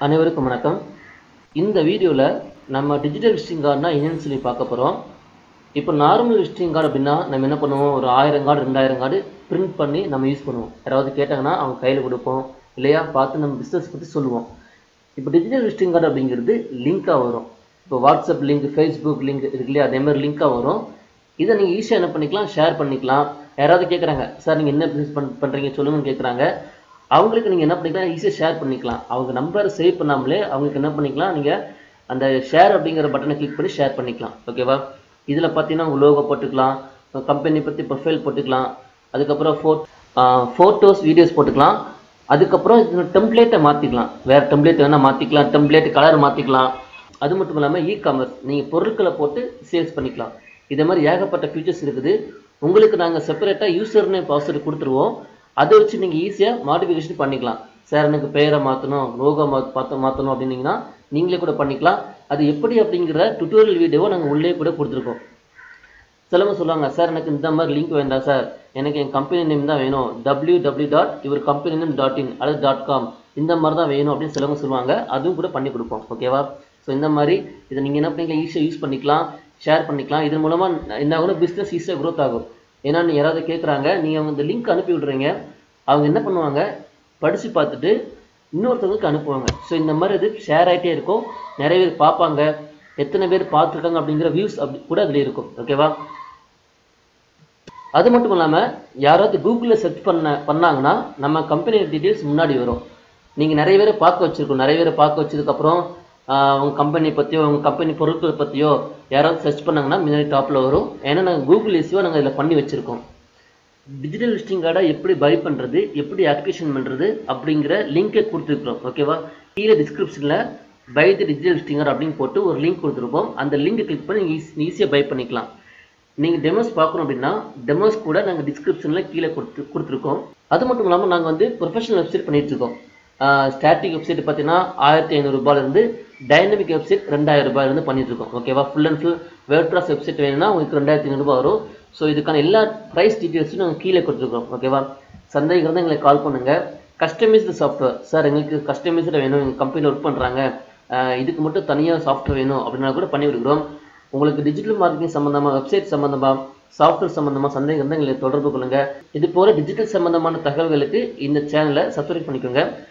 அனைவருக்கும் வணக்கம் இந்த வீடியோவில் நம்ம டிஜிட்டல் விசிட்டிங் கார்டுனா என்னன்னு சொல்லி பார்க்க போகிறோம் இப்போ நார்மல் விசிட்டிங் கார்டு அப்படின்னா நம்ம என்ன பண்ணுவோம் ஒரு ஆயிரம் கார்டு ரெண்டாயிரம் கார்டு பிரிண்ட் பண்ணி நம்ம யூஸ் பண்ணுவோம் யாராவது கேட்டாங்கன்னா அவங்க கையில் கொடுப்போம் இல்லையா பார்த்து நம்ம பிஸ்னஸ் பற்றி சொல்லுவோம் இப்போ டிஜிட்டல் விசிட்டிங் கார்டு அப்படிங்கிறது லிங்காக வரும் இப்போ வாட்ஸ்அப் லிங்க் ஃபேஸ்புக் லிங்க் இருக்கு இல்லையா அதே மாதிரி லிங்காக வரும் இதை நீங்கள் ஈஸியாக என்ன பண்ணிக்கலாம் ஷேர் பண்ணிக்கலாம் யாராவது கேட்குறாங்க சார் நீங்கள் என்ன பிஸ்னஸ் பண் பண்ணுறீங்க சொல்லுங்கன்னு கேட்குறாங்க அவங்களுக்கு நீங்கள் என்ன பண்ணிக்கலாம் ஈஸியாக ஷேர் பண்ணிக்கலாம் அவங்க நம்பரை சேவ் பண்ணாமலே அவங்களுக்கு என்ன பண்ணிக்கலாம் நீங்கள் அந்த ஷேர் அப்படிங்கிற பட்டனை கிளிக் பண்ணி ஷேர் பண்ணிக்கலாம் ஓகேவா இதில் பார்த்தீங்கன்னா உங்கள் லோகோ போட்டுக்கலாம் கம்பெனி பற்றி ப்ரொஃபைல் போட்டுக்கலாம் அதுக்கப்புறம் ஃபோ ஃபோட்டோஸ் வீடியோஸ் போட்டுக்கலாம் அதுக்கப்புறம் இந்த டெம்ப்ளேட்டை மாற்றிக்கலாம் வேறு டெம்ப்ளேட் வேணால் மாற்றிக்கலாம் டெம்ப்ளேட் கலர் மாற்றிக்கலாம் அது மட்டும் இல்லாமல் இ காமர்ஸ் நீங்கள் பொருட்களை போட்டு சேல்ஸ் பண்ணிக்கலாம் இதே மாதிரி ஏகப்பட்ட ஃபீச்சர்ஸ் இருக்குது உங்களுக்கு நாங்கள் செப்பரேட்டாக யூசர் நேம் பாஸ்வேர்டு கொடுத்துருவோம் அதை வச்சு நீங்கள் ஈஸியாக மாடிஃபிகேஷன் பண்ணிக்கலாம் சார் எனக்கு பெயரை மாற்றணும் லோகோ மா பார்த்து மாற்றணும் அப்படின்னீங்கன்னா நீங்களே கூட பண்ணிக்கலாம் அது எப்படி அப்படிங்கிற டுட்டோரியல் வீடியோவை நாங்கள் உள்ளே கூட கொடுத்துருக்கோம் சிலவங்க சொல்லுவாங்க சார் எனக்கு இந்த மாதிரி லிங்க் வேண்டாம் சார் எனக்கு என் கம்பெனி நேம் தான் வேணும் டபிள்யூ டபிள்யூ டாட் இவர் கம்பெனி நேம் டாட் இன் அல்லது டாட் காம் இந்த மாதிரி தான் வேணும் அப்படின்னு சிலவங்க சொல்லுவாங்க அதுவும் கூட பண்ணி கொடுப்போம் ஓகேவா ஸோ இந்த மாதிரி இதை நீங்கள் என்ன பண்ணிக்கலாம் ஈஸியாக யூஸ் பண்ணிக்கலாம் ஷேர் பண்ணிக்கலாம் இதன் மூலமாக என்ன ஆகும் பிஸ்னஸ் ஈஸியாக க்ரோத் ஆகும் ஏன்னா நீ யாராவது கேட்குறாங்க நீங்கள் இந்த லிங்க் அனுப்பி விட்றீங்க அவங்க என்ன பண்ணுவாங்க படித்து பார்த்துட்டு இன்னொருத்தவங்களுக்கு அனுப்புவாங்க ஸோ இந்த மாதிரி இது ஷேர் ஆகிட்டே இருக்கும் நிறைய பேர் பார்ப்பாங்க எத்தனை பேர் பார்த்துருக்காங்க அப்படிங்கிற வியூஸ் அப்படி கூட அதில் இருக்கும் ஓகேவா அது மட்டும் இல்லாமல் யாராவது கூகுளில் சர்ச் பண்ண பண்ணாங்கன்னா நம்ம கம்பெனி டீட்டெயில்ஸ் முன்னாடி வரும் நீங்கள் நிறைய பேரை பார்க்க வச்சுருக்கோம் நிறைய பேரை பார்க்க வச்சதுக்கப்புறம் உங்கள் கம்பெனி பற்றியோ உங்கள் கம்பெனி பொருட்கள் பற்றியோ யாராவது சர்ச் பண்ணாங்கன்னா முன்னாடி டாப்பில் வரும் ஏன்னா நாங்கள் கூகுள் இஸ்யூவை நாங்கள் இதில் பண்ணி வச்சுருக்கோம் டிஜிட்டல் லிஸ்டிங் கார்டை எப்படி பை பண்ணுறது எப்படி ஆக்டிவேஷன் பண்ணுறது அப்படிங்கிற லிங்கை கொடுத்துருக்குறோம் ஓகேவா கீழே டிஸ்கிரிப்ஷனில் by the digital listing card அப்படின்னு போட்டு ஒரு லிங்க் கொடுத்துருப்போம் அந்த லிங்கை கிளிக் பண்ணி நீங்கள் ஈஸியாக பை பண்ணிக்கலாம் நீங்கள் டெமோஸ் பார்க்கணும் அப்படின்னா டெமோஸ் கூட நாங்கள் டிஸ்கிரிப்ஷனில் கீழே கொடுத்து கொடுத்துருக்கோம் அது மட்டும் இல்லாமல் நாங்கள் வந்து ப்ரொஃபஷனல் வெப்சைட் பண்ணிட்டு இருக்கோம் ஸ்டாட்டிக் வெப்சைட் பார்த்தீங்கன்னா ஆயிரத்தி ஐநூறுரூபாலேருந்து டைனமிக் வெப்சைட் ரெண்டாயிரம் ரூபாயிலேருந்து பண்ணிட்டு இருக்கோம் ஓகேவா full and full WordPress website வேணும்னா உங்களுக்கு ரெண்டாயிரத்தி ஐநூறுரூபா வரும் ஸோ இதுக்கான எல்லா ப்ரைஸ் டீட்டெயில்ஸும் நாங்கள் கீழே கொடுத்துருக்கோம் ஓகேவா சந்தேகம் இருந்தால் எங்களுக்கு கால் பண்ணுங்கள் கஸ்டமைஸ்டு சாஃப்ட்வேர் சார் எங்களுக்கு கஸ்டமைஸ்டு வேணும் எங்கள் கம்பெனியில் ஒர்க் பண்ணுறாங்க இதுக்கு மட்டும் தனியாக சாஃப்ட்வேர் வேணும் அப்படின்னா கூட பண்ணி கொடுக்குறோம் உங்களுக்கு டிஜிட்டல் மார்க்கெட்டிங் சம்மந்தமாக வெப்சைட் சம்மந்தமாக சாஃப்ட்வேர் சம்மந்தமாக சந்தேகம் இருந்தால் எங்களை தொடர்பு கொள்ளுங்கள் இது போல டிஜிட்டல் சம்மந்தமான தகவல்களுக்கு இந்த சேனலை சப்ஸ்கிரைப் பண்ணிக்கோங்க